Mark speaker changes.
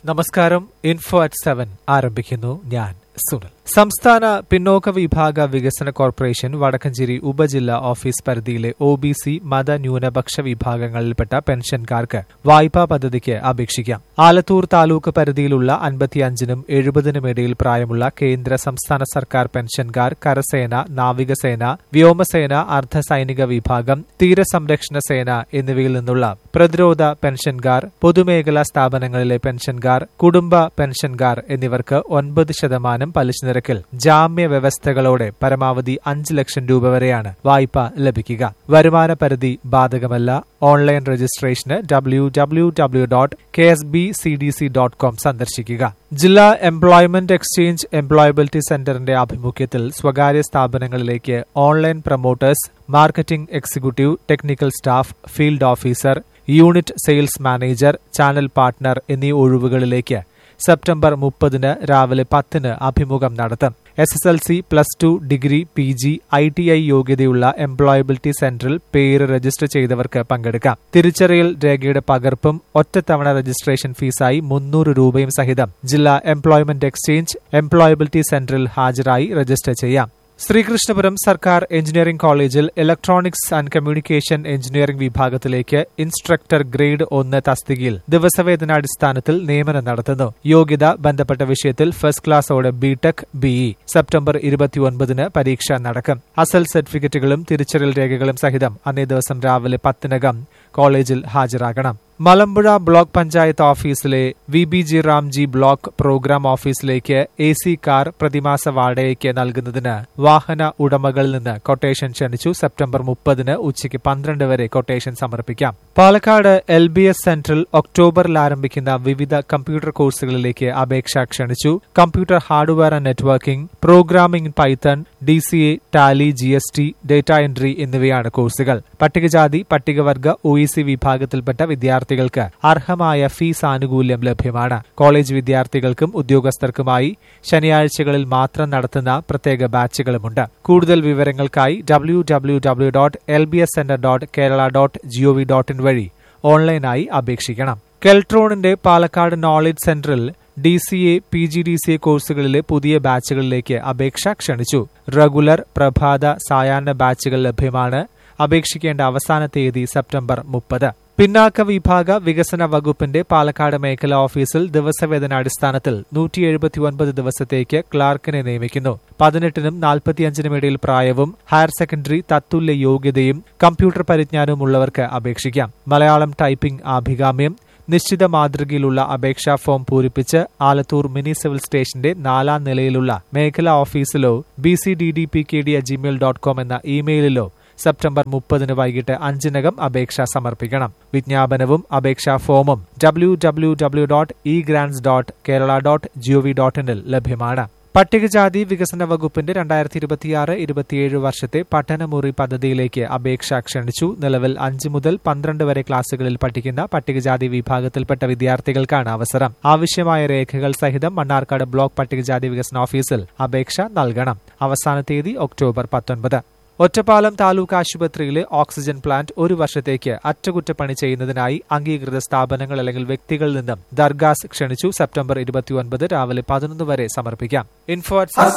Speaker 1: നമസ്കാരം info at seven ആരംഭിക്കുന്നു ഞാൻ സുനിൽ സംസ്ഥാന പിന്നോക്ക വിഭാഗ വികസന കോർപ്പറേഷൻ വടക്കഞ്ചേരി ഉപജില്ലാ ഓഫീസ് പരിധിയിലെ ഒ ബി സി മത ന്യൂനപക്ഷ വിഭാഗങ്ങളിൽപ്പെട്ട പെൻഷൻകാർക്ക് വായ്പാ പദ്ധതിക്ക് അപേക്ഷിക്കാം ആലത്തൂർ താലൂക്ക് പരിധിയിലുള്ള അൻപത്തിയഞ്ചിനും എഴുപതിനും ഇടയിൽ പ്രായമുള്ള കേന്ദ്ര സംസ്ഥാന സർക്കാർ പെൻഷൻകാർ കരസേന നാവികസേന വ്യോമസേന അർദ്ധസൈനിക വിഭാഗം തീരസംരക്ഷണ സേന എന്നിവയിൽ നിന്നുള്ള പ്രതിരോധ പെൻഷൻകാർ പൊതുമേഖലാ സ്ഥാപനങ്ങളിലെ പെൻഷൻകാർ കുടുംബ പെൻഷൻകാർ എന്നിവർക്ക് ഒൻപത് ശതമാനം പലിശ നിരക്കിൽ ജാമ്യ വ്യവസ്ഥകളോടെ പരമാവധി അഞ്ച് ലക്ഷം രൂപ വരെയാണ് വായ്പ ലഭിക്കുക വരുമാന പരിധി ബാധകമല്ല ഓൺലൈൻ രജിസ്ട്രേഷന് W W W dot K S B C D C dot com സന്ദർശിക്കുക ജില്ലാ എംപ്ലോയ്മെന്റ് എക്സ്ചേഞ്ച് എംപ്ലോയബിലിറ്റി സെന്ററിന്റെ ആഭിമുഖ്യത്തിൽ സ്വകാര്യ സ്ഥാപനങ്ങളിലേക്ക് online promoters marketing executive technical staff field officer unit sales manager channel partner എന്നീ ഒഴിവുകളിലേക്ക് സെപ്റ്റംബർ മുപ്പതിന് രാവിലെ പത്തിന് അഭിമുഖം നടത്തും S S L C plus two degree P G I T I യോഗ്യതയുള്ള എംപ്ലോയബിലിറ്റി സെന്ററിൽ പേര് രജിസ്റ്റർ ചെയ്തവർക്ക് പങ്കെടുക്കാം തിരിച്ചറിയൽ രേഖയുടെ പകർപ്പും ഒറ്റത്തവണ രജിസ്ട്രേഷൻ ഫീസായി മുന്നൂറ് രൂപയും സഹിതം ജില്ലാ എംപ്ലോയ്മെന്റ് എക്സ്ചേഞ്ച് എംപ്ലോയബിലിറ്റി സെന്ററിൽ ഹാജരായി രജിസ്റ്റർ ചെയ്യാം ശ്രീകൃഷ്ണപുരം സർക്കാർ എഞ്ചിനീയറിംഗ് കോളേജിൽ ഇലക്ട്രോണിക്സ് ആൻഡ് കമ്മ്യൂണിക്കേഷൻ എഞ്ചിനീയറിംഗ് വിഭാഗത്തിലേക്ക് ഇൻസ്ട്രക്ടർ ഗ്രേഡ് ഒന്ന് തസ്തികയിൽ ദിവസവേതനാടിസ്ഥാനത്തിൽ നിയമനം നടത്തുന്നു യോഗ്യത ബന്ധപ്പെട്ട വിഷയത്തിൽ ഫസ്റ്റ് ക്ലാസോടെ ബിടെക് ബിഇ സെപ്റ്റംബർ ഇരുപത്തിയൊൻപതിന് പരീക്ഷ നടക്കും അസൽ സർട്ടിഫിക്കറ്റുകളും തിരിച്ചറിയൽ രേഖകളും സഹിതം അന്നേ ദിവസം രാവിലെ പത്തിനകം കോളേജിൽ ഹാജരാകണം മലമ്പുഴ ബ്ലോക്ക് പഞ്ചായത്ത് ഓഫീസിലെ V B G Ramji block programme ഓഫീസിലേക്ക് എ സി കാർ പ്രതിമാസ വാടകയ്ക്ക് നൽകുന്നതിന് വാഹന ഉടമകളിൽ നിന്ന് കൊട്ടേഷൻ ക്ഷണിച്ചു സെപ്റ്റംബർ മുപ്പതിന് ഉച്ചയ്ക്ക് പന്ത്രണ്ട് വരെ കൊട്ടേഷൻ സമർപ്പിക്കാം പാലക്കാട് എൽ ബി എസ് സെന്ററിൽ ഒക്ടോബറിൽ ആരംഭിക്കുന്ന വിവിധ കമ്പ്യൂട്ടർ കോഴ്സുകളിലേക്ക് അപേക്ഷ ക്ഷണിച്ചു computer hardware and networking programming Python D C A Tally G S T data entry എന്നിവയാണ് കോഴ്സുകൾ പട്ടികജാതി പട്ടികവർഗ ഒ ഇ സി വിഭാഗത്തിൽപ്പെട്ട വിദ്യാർത്ഥികൾക്ക് അർഹമായ ഫീസ് ആനുകൂല്യം ലഭ്യമാണ് കോളേജ് വിദ്യാർത്ഥികൾക്കും ഉദ്യോഗസ്ഥർക്കുമായി ശനിയാഴ്ചകളിൽ മാത്രം നടത്തുന്ന പ്രത്യേക ബാച്ചുകളുമുണ്ട് കൂടുതൽ വിവരങ്ങൾക്കായി W W W dot L B S centre dot Kerala dot G O V dot in വഴി ഓൺലൈനായി അപേക്ഷിക്കണം കെൽട്രോണിന്റെ പാലക്കാട് നോളജ് സെന്ററിൽ D C A P G D C A കോഴ്സുകളിലെ പുതിയ ബാച്ചുകളിലേക്ക് അപേക്ഷ ക്ഷണിച്ചു റെഗുലർ പ്രഭാത സായാഹ്ന ബാച്ചുകൾ ലഭ്യമാണ് അപേക്ഷിക്കേണ്ട അവസാന തീയതി സെപ്റ്റംബർ മുപ്പത് പിന്നാക്ക വിഭാഗ വികസന വകുപ്പിന്റെ പാലക്കാട് മേഖലാ ഓഫീസിൽ ദിവസവേതനാടിസ്ഥാനത്തിൽ നൂറ്റി എഴുപത്തിയൊൻപത് ദിവസത്തേക്ക് ക്ലാർക്കിനെ നിയമിക്കുന്നു പതിനെട്ടിനും നാൽപ്പത്തിയഞ്ചിനും ഇടയിൽ പ്രായവും ഹയർ സെക്കൻഡറി തത്തുല്യ യോഗ്യതയും കമ്പ്യൂട്ടർ പരിജ്ഞാനവും ഉള്ളവർക്ക് അപേക്ഷിക്കാം മലയാളം ടൈപ്പിംഗ് ആഭികാമ്യം നിശ്ചിത മാതൃകയിലുള്ള അപേക്ഷാ ഫോം പൂരിപ്പിച്ച് ആലത്തൂർ മിനി സിവിൽ സ്റ്റേഷന്റെ നാലാം നിലയിലുള്ള മേഖലാ ഓഫീസിലോ B C D D P K D at Gmail dot com എന്ന ഇമെയിലിലോ സെപ്റ്റംബർ മുപ്പതിന് വൈകിട്ട് അഞ്ചിനകം അപേക്ഷ സമർപ്പിക്കണം വിജ്ഞാപനവും അപേക്ഷാ ഫോമും W W W dot E grants dot Kerala dot G O V dot ഇനിൽ ലഭ്യമാണ് പട്ടികജാതി വികസന വകുപ്പിന്റെ രണ്ടായിരത്തി ഇരുപത്തിയാറ് ഇരുപത്തിയേഴ് വർഷത്തെ പഠനമുറി പദ്ധതിയിലേക്ക് അപേക്ഷ ക്ഷണിച്ചു നിലവിൽ അഞ്ച് മുതൽ പന്ത്രണ്ട് വരെ ക്ലാസുകളിൽ പഠിക്കുന്ന പട്ടികജാതി വിഭാഗത്തിൽപ്പെട്ട വിദ്യാർത്ഥികൾക്കാണ് അവസരം ആവശ്യമായ രേഖകൾ സഹിതം മണ്ണാർക്കാട് ബ്ലോക്ക് പട്ടികജാതി വികസന ഓഫീസിൽ അപേക്ഷ നൽകണം അവസാന തീയതി ഒക്ടോബർ പത്തൊൻപത് ഒറ്റപ്പാലം താലൂക്ക് ആശുപത്രിയിലെ ഓക്സിജൻ പ്ലാന്റ് ഒരു വർഷത്തേക്ക് അറ്റകുറ്റപ്പണി ചെയ്യുന്നതിനായി അംഗീകൃത സ്ഥാപനങ്ങൾ അല്ലെങ്കിൽ വ്യക്തികളിൽ നിന്നും ദർഗാസ് ക്ഷണിച്ചു സെപ്റ്റംബർ ഇരുപത്തിയൊൻപത് രാവിലെ പതിനൊന്ന് വരെ സമർപ്പിക്കാം ഇൻഫോ